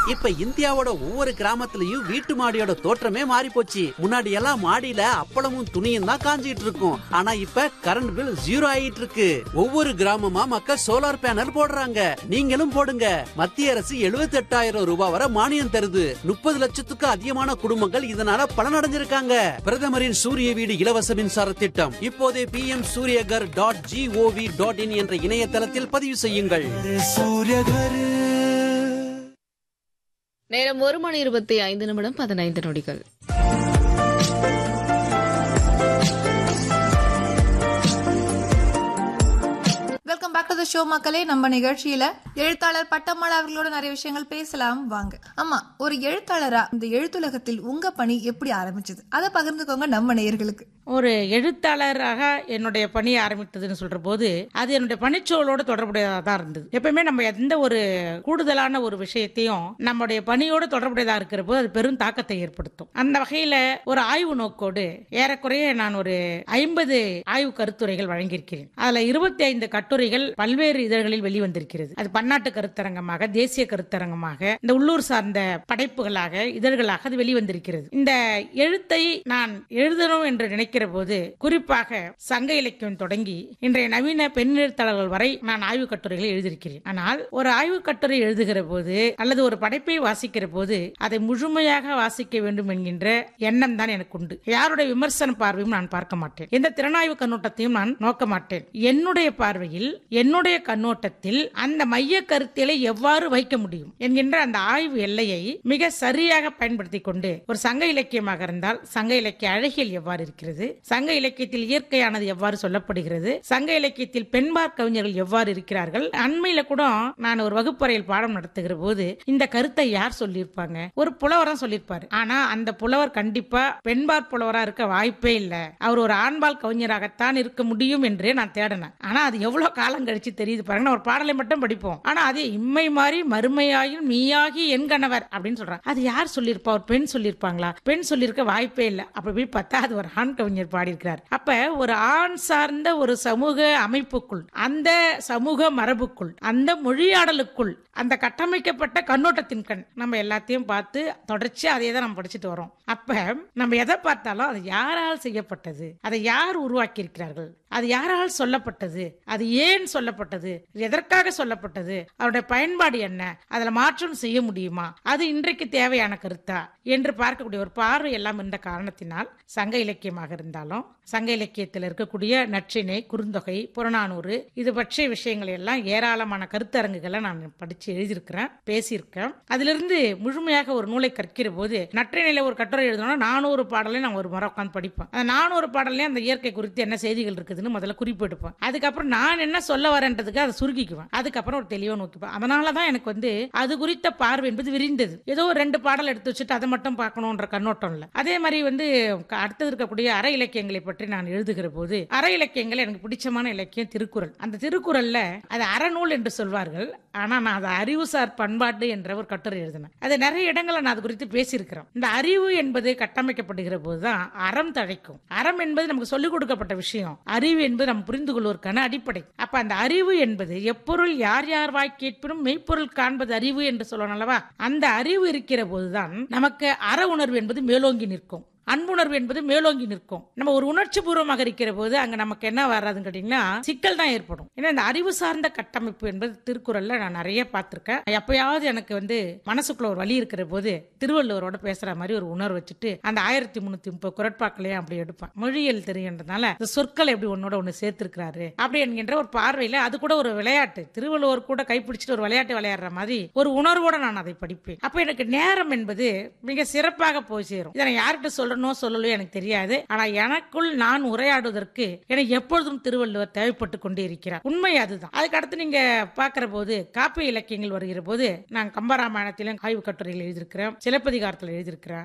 இப்ப இந்தியாவோட ஒவ்வொரு கிராமத்துலயும் வீட்டு மாடியோட தோற்றமே மாறி போச்சு முன்னாடி எல்லாம் மாடியில அப்பளமும் துணியும் தான் காஞ்சிட்டு இருக்கும் ஆனா இப்ப கரண்ட் பில் ஜீரோ ஆயிட்டு இருக்கு ஒவ்வொரு கிராமமா மக்கள் சோலார் பேனல் போடுறாங்க நீங்களும் போடுங்க மத்திய அரசு 78000 ரூபாய் வரை மானியம் தருது முப்பது லட்சத்துக்கு அதிகமான குடும்பங்கள் இதனால பலனடைஞ்சிருக்காங்க பிரதமரின் சூரிய வீடு இலவச மின்சார திட்டம் இப்போதே P M Suryaghar dot GOV dot in என்ற இணையதளத்தில் பதிவு செய்யுங்கள் நேரம் ஒரு மணி இருபத்தி ஐந்து நிமிடம் பதினைந்து நொடிகள் welcome back to the show மக்களே நம்ம நிகழ்ச்சியில எழுத்தாளர் பட்டம்மாள் அவர்களோட நிறைய விஷயங்கள் பேசலாம் வாங்க ஆமா ஒரு எழுத்தாளரா இந்த எழுத்துலகத்தில் உங்க பணி எப்படி ஆரம்பிச்சது அதை பகிர்ந்துக்கோங்க நம்ம நேயர்களுக்கு ஒரு எழுத்தாளராக என்னுடைய பணி ஆரம்பித்ததுன்னு சொல்ற போது அது என்னுடைய பணிச்சூழலோட தொடர்புடையதாக தான் இருந்தது எப்பவுமே நம்ம எந்த ஒரு கூடுதலான ஒரு விஷயத்தையும் நம்முடைய பணியோட தொடர்புடையதாக இருக்கிற போது அது பெரும் தாக்கத்தை ஏற்படுத்தும் அந்த வகையில ஒரு ஆய்வு நோக்கோடு ஏறக்குறைய நான் ஒரு ஐம்பது ஆய்வு கருத்துரைகள் வழங்கியிருக்கிறேன் அதுல இருபத்தி ஐந்து கட்டுரைகள் பல்வேறு இதழ்களில் வெளிவந்திருக்கிறது அது பன்னாட்டு கருத்தரங்கமாக தேசிய கருத்தரங்கமாக இந்த உள்ளூர் சார்ந்த படைப்புகளாக இதழ்களாக அது வெளிவந்திருக்கிறது இந்த எழுத்தை நான் எழுதணும் என்று நினைக்கிற போது குறிப்பாக சங்க இலக்கியம் தொடங்கி இன்றைய நவீன பெண் எழுத்தாளர்கள் வரை நான் ஆய்வு கட்டுரைகளை எழுதியிருக்கிறேன் ஆனால் ஒரு ஆய்வு கட்டுரை எழுதுகிற போது அல்லது ஒரு படைப்பை வாசிக்கிற போது அதை முழுமையாக வாசிக்க வேண்டும் என்கின்ற எண்ணம் தான் எனக்கு உண்டு யாருடைய விமர்சன பார்வையும் நான் பார்க்க மாட்டேன் எந்த திறனாய்வு கண்ணோட்டத்தையும் நான் நோக்க மாட்டேன் என்னுடைய பார்வையில் என்னுடைய கண்ணோட்டத்தில் அந்த மைய கருத்தியலை எவ்வாறு வைக்க முடியும் என்கின்ற அந்த ஆய்வு எல்லையை மிக சரியாக பயன்படுத்தி கொண்டு ஒரு சங்க இலக்கியமாக இருந்தால் சங்க இலக்கிய அழகியல் எவ்வாறு இருக்கிறது சங்க இலக்கியத்தில் இயற்கையானது எவ்வாறு சொல்லப்படுகிறது சங்க இலக்கியத்தில் பெண்பார் கவிஞர்கள் எவ்வாறு இருக்கிறார்கள் அண்மையில கூட நான் ஒரு வகுப்பறையில் பாடம் நடத்துகிற போது இந்த கருத்தை யார் சொல்லியிருப்பாங்க ஒரு புலவர் தான் சொல்லியிருப்பாரு ஆனா அந்த புலவர் கண்டிப்பா பெண்பார் புலவரா இருக்க வாய்ப்பே இல்ல அவர் ஒரு ஆண்பால் கவிஞராகத்தான் இருக்க முடியும் என்றே நான் தேடினேன் ஆனா அது எவ்வளவு காலம் கழிச்சு தெரியுது பாருங்க நான் ஒரு பாடலை மட்டும் படிப்போம் ஆனா அது இம்மை மாறி மறுமையாயும் நீயாகி என் கணவர் அப்படின்னு சொல்றாங்க அது யார் சொல்லியிருப்பா ஒரு பெண் சொல்லியிருப்பாங்களா பெண் சொல்லியிருக்க வாய்ப்பே இல்லை அப்படி போய் பார்த்தா அது ஒரு ஆண் கவிஞர் பாடியிருக்கிறார் அப்ப ஒரு ஆண் சார்ந்த ஒரு சமூக அமைப்புக்குள் அந்த சமூக மரபுக்குள் அந்த மொழியாடலுக்குள் அந்த கட்டமைக்கப்பட்ட கண்ணோட்டத்தின் கண் நம்ம எல்லாத்தையும் பார்த்து தொடர்ச்சியா அதே தான் நம்ம படிச்சுட்டு வரோம் அப்ப நம்ம எதை பார்த்தாலும் அது யாரால் செய்யப்பட்டது அதை யார் உருவாக்கி இருக்கிறார்கள் அது யாரால் சொல்லப்பட்டது அது ஏன் சொல்லப்பட்டது எதற்காக சொல்லப்பட்டது அதோட பயன்பாடு என்ன அதுல மாற்றம் செய்ய முடியுமா அது இன்றைக்கு தேவையான கருத்தா என்று பார்க்கக்கூடிய ஒரு பார்வை எல்லாம் இருந்த காரணத்தினால் சங்க இலக்கியமாக இருந்தாலும் சங்க இலக்கியத்தில் இருக்கக்கூடிய நற்றிணை குறுந்தொகை புறநானூறு இது பற்றிய விஷயங்கள் எல்லாம் ஏராளமான கருத்தரங்குகளை நான் படிச்சு எழுதியிருக்கிறேன் பேசியிருக்கேன் அதிலிருந்து முழுமையாக ஒரு நூலை கற்கிற போது நற்றிணையில ஒரு கட்டுரை எழுதணும்னா நானூறு பாடலை நான் ஒரு முறை உட்காந்து படிப்பேன் அந்த நானூறு பாடலையும் அந்த இயற்கை குறித்து என்ன செய்திகள் இருக்குதுன்னு முதல்ல குறிப்பு எடுப்பேன் அதுக்கப்புறம் நான் என்ன சொல்ல வரேன்றதுக்கு அதை சுருக்கிக்குவேன் அதுக்கப்புறம் ஒரு தெளிவாக நோக்கிப்பேன் அதனால தான் எனக்கு வந்து அது குறித்த பார்வை என்பது விரிந்தது ஏதோ ஒரு ரெண்டு பாடல் எடுத்து வச்சுட்டு அதை மட்டும் பார்க்கணுன்ற கண்ணோட்டம் இல்லை அதே மாதிரி வந்து க- அடுத்தது இருக்கக்கூடிய அற இலக்கியங்களை பற்றி நான் எழுதுகிற போது அற இலக்கியங்கள் எனக்கு பிடிச்சமான இலக்கியம் திருக்குறள் அந்த திருக்குறள்ல அது அறநூல் என்று சொல்வார்கள் ஆனா நான் அதை அறிவுசார் பண்பாட்டு என்ற ஒரு கட்டுரை எழுதினேன் அது நிறைய இடங்கள்ல நான் அது குறித்து பேசியிருக்கிறோம் இந்த அறிவு என்பது கட்டமைக்கப்படுகிற போதுதான் அறம் தழைக்கும் அறம் என்பது நமக்கு சொல்லிக் கொடுக்கப்பட்ட விஷயம் அறிவு என்பது நம்ம புரிந்து கொள்வதற்கான அடிப்படை அப்ப அந்த அறிவு என்பது எப்பொருள் யார் யார் வாய் கேட்பினும் மெய்ப்பொருள் காண்பது அறிவு என்று சொல்லணும் அல்லவா அந்த அறிவு இருக்கிற போதுதான் நமக்கு அற உணர்வு என்பது மேலோங்கி நிற்கும் அன்புணர்வு என்பது மேலோங்கி நிற்கும் நம்ம ஒரு உணர்ச்சி பூர்வமாக இருக்கிற போது அங்க நமக்கு என்ன வராதுன்னு கேட்டீங்கன்னா சிக்கல் தான் ஏற்படும் ஏன்னா இந்த அறிவு சார்ந்த கட்டமைப்பு என்பது திருக்குறள்ல நான் நிறைய பார்த்திருக்கேன் எப்பயாவது எனக்கு வந்து மனசுக்குள்ள ஒரு வலி இருக்கிற போது திருவள்ளுவரோட பேசுற மாதிரி ஒரு உணர்வு வச்சுட்டு அந்த ஆயிரத்தி முன்னூத்தி முப்பது குரட்பாக்களையும் அப்படி எடுப்பேன் மொழியியல் தெரியுன்றதுனால இந்த சொற்கள் எப்படி ஒன்னோட ஒண்ணு சேர்த்திருக்கிறாரு அப்படி என்கின்ற ஒரு பார்வையில அது கூட ஒரு விளையாட்டு திருவள்ளுவர் கூட கைப்பிடிச்சிட்டு ஒரு விளையாட்டு விளையாடுற மாதிரி ஒரு உணர்வோட நான் அதை படிப்பேன் அப்ப எனக்கு நேரம் என்பது மிக சிறப்பாக போய் சேரும் இதை நான் யார்கிட்ட சொல்லணும் சொல்லலையோ எனக்கு தெரியாது ஆனா எனக்குள் நான் உரையாடுவதற்கு எனக்கு எப்பொழுதும் திருவள்ளுவர் தேவைப்பட்டு கொண்டே இருக்கிறார் உண்மை அதுதான் அதுக்கு அடுத்து நீங்க பாக்குற போது காப்பிய இலக்கியங்கள் வருகிற போது நான் கம்பராமாயணத்திலும் ஆய்வு கட்டுரைகள் எழுதியிருக்கிறேன் சிலப்பதிகாரத்தில் எழுதியிருக்கிறேன்